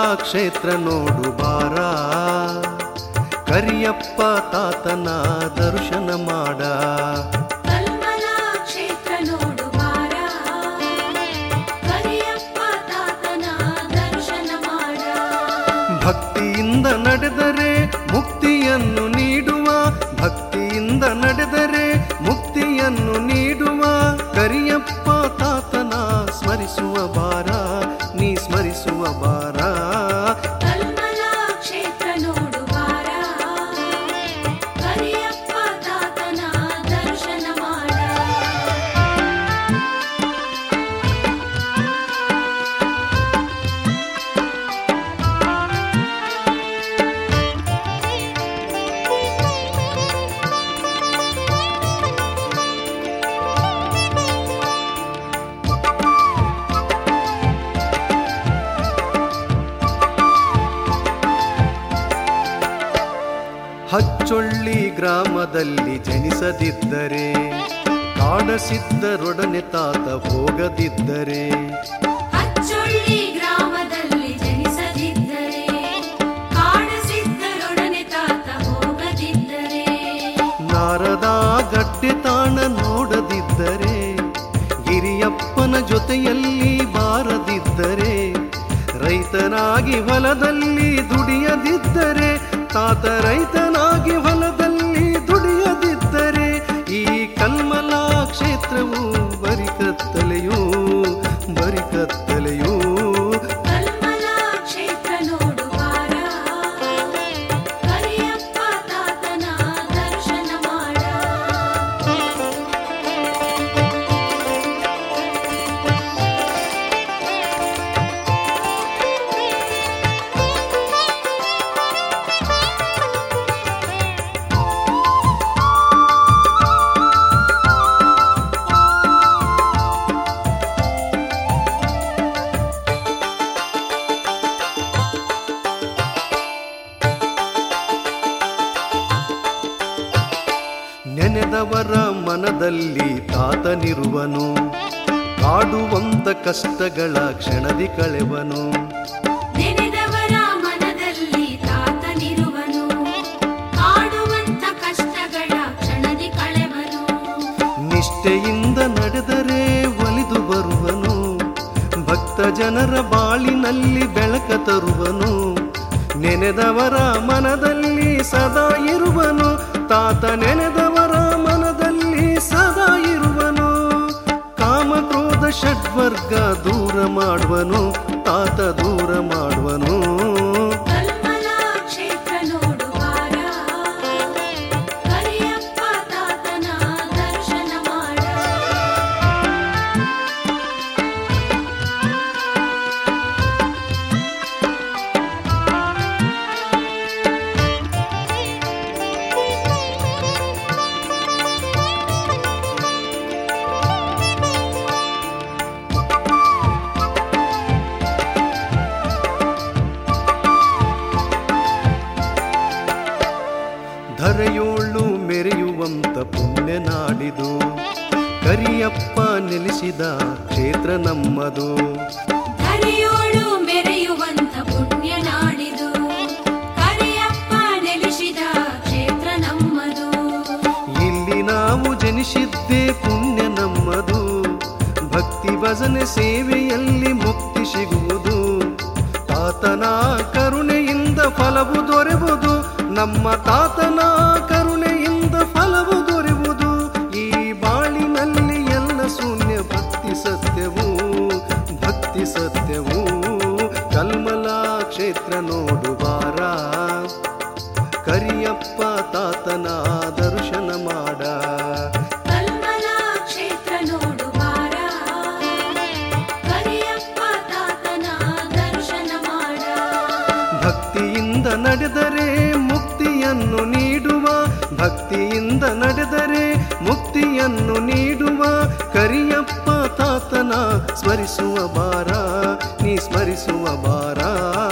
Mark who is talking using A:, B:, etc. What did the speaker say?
A: ಕ್ಷೇತ್ರ ನೋಡು ಬಾರ ಕರಿಯಪ್ಪ ತಾತನ ದರ್ಶನ ಮಾಡ
B: ಕಲ್ಮಲ ಕ್ಷೇತ್ರ ನೋಡು ಬಾರ ಕರಿಯಪ್ಪ ತಾತನ ದರ್ಶನ ಮಾಡ
A: ಭಕ್ತಿಯಿಂದ ನಡೆದರೆ ಮುಕ್ತಿಯನ್ನು ನೀಡುವ ಭಕ್ತಿಯಿಂದ ನಡೆದರೆ ಮುಕ್ತಿಯನ್ನು ನೀಡುವ ಕರಿಯಪ್ಪ ತಾತನ ಸ್ಮರಿಸುವ ಬಾರ ನೀ ಸ್ಮರಿಸುವ ಬಾರ
B: ಕಲ್ಮಲ ಕ್ಷೇತ್ರ ನೋಡು ಬಾರ ಕರಿಯಪ್ಪ ತಾತನ ದರ್ಶನ ಮಾಡ
A: ಹಚ್ಚೊಳ್ಳಿ ಗ್ರಾಮದಲ್ಲಿ ಜನಿಸದಿದ್ದರೆ ಕಾಡಸಿದ್ದರೊಡನೆ ತಾತ ಹೋಗದಿದ್ದರೆ
B: ಅಚ್ಚೊಳ್ಳಿ ಗ್ರಾಮದಲ್ಲಿ ಜನಿಸದಿದ್ದರೆ ಕಾಡಸಿದ್ದರೊಡನೆ ತಾತ ಹೋಗದಿದ್ದರೆ
A: ನಾರದ ಗಟ್ಟೆ ತಾಣ ನೋಡದಿದ್ದರೆ ಗಿರಿಯಪ್ಪನ ಜೊತೆಯಲ್ಲಿ ಬಾರದಿದ್ದರೆ ರೈತನಾಗಿ ಹೊಲದಲ್ಲಿ ದುಡಿಯದಿದ್ದರೆ ತಾತ ರೈತನಾಗಿ ಹೊಲದಲ್ಲಿ ದುಡಿಯದಿದ್ದರೆ ಈ ಕಲ್ಮಲ ಕ್ಷೇತ್ರವು ಬರಿ ಕತ್ತಲೆಯೂ ಬರಿ ಕತ್ತಲೆಯೂ
B: ಕಲ್ಮಲ ಕ್ಷೇತ್ರ ನೋಡು ಬಾರ ಕರಿಯಪ್ಪ ತಾತನ ದರ್ಶನ ಮಾಡ
A: ನೆನೆದವರ ಮನದಲ್ಲಿ ತಾತನಿರುವನು ಕಾಡುವಂತ ಕಷ್ಟಗಳ ಕ್ಷಣದಿ ಕಳೆವನು
B: ನೆನೆದವರ ಮನದಲ್ಲಿ ತಾತನಿರುವನು ಕಾಡುವಂತ ಕಷ್ಟಗಳ ಕ್ಷಣದಿ ಕಳೆವನು
A: ನಿಷ್ಠೆಯಿಂದ ನಡೆದರೆ ಒಲಿದು ಬರುವನು ಭಕ್ತ ಜನರ ಬಾಳಿನಲ್ಲಿ ಬೆಳಕ ತರುವನು ನೆನೆದವರ ಮನದಲ್ಲಿ ಸದಾ ಇರುವನು ತಾತ ನೆನೆದವರ ಮನದಲ್ಲಿ ಸದಾ ಇರುವನು ಕಾಮ ಕ್ರೋಧ ಷಡ್ವರ್ಗ ದೂರ ಮಾಡುವನು ತಾತ ದೂರ ಮಾಡುವನು
B: ಕಲ್ಮಲ ಕ್ಷೇತ್ರ ನೋಡು ಬಾರ ಕರಿಯಪ್ಪ ತಾತನ ದರ್ಶನ ಮಾಡ
A: ಧರೆಯೋಳು ಮೆರೆಯುವಂತ ಪುಣ್ಯ ನಾಡಿದು ಕರಿಯಪ್ಪ ನೆಲೆಸಿದ ಕ್ಷೇತ್ರ ನಮ್ಮದು
B: ಧರೆಯೋಳು ಮೆರೆಯುವಂತ ಪುಣ್ಯ ನಾಡಿದು ಕರಿಯಪ್ಪ ನೆಲೆಸಿದ ಕ್ಷೇತ್ರ ನಮ್ಮದು
A: ಇಲ್ಲಿ ನಾವು ಜನಿಸಿದ್ದೇ ಪುಣ್ಯ ನಮ್ಮದು ಭಕ್ತಿ ಭಜನೆ ಸೇವೆಯಲ್ಲಿ ಮುಕ್ತಿ ಸಿಗುವುದು ತಾತನ ಕರುಣೆಯಿಂದ ಫಲವು ದೊರೆವುದು ನಮ್ಮ ತಾತನ ಕರುಣೆಯಿಂದ ಫಲವು ದೊರೆಯುವುದು ಈ ಬಾಳಿನಲ್ಲಿ ಎಲ್ಲ ಶೂನ್ಯ ಭಕ್ತಿ ಸತ್ಯವು ಭಕ್ತಿ ಸತ್ಯವು ಕಲ್ಮಲ ಕ್ಷೇತ್ರ ನೋಡು ಬಾರ ಕರಿಯಪ್ಪ ತಾತನ ದರ್ಶನ ಮಾಡ
B: ಕಲ್ಮಲ ಕ್ಷೇತ್ರ ನೋಡು ಬಾರ ಕರಿಯಪ್ಪ ತಾತನ ದರ್ಶನ ಮಾಡ
A: ಭಕ್ತಿಯಿಂದ ನಡೆದರೆ ಮುಕ್ತಿಯನ್ನು ನೀಡುವ ಭಕ್ತಿಯಿಂದ ನಡೆದರೆ ಮುಕ್ತಿಯನ್ನು ನೀಡುವ ಕರಿಯಪ್ಪ ತಾತನ ಸ್ಮರಿಸುವ ಬಾರ ನೀ ಸ್ಮರಿಸುವ ಬಾರ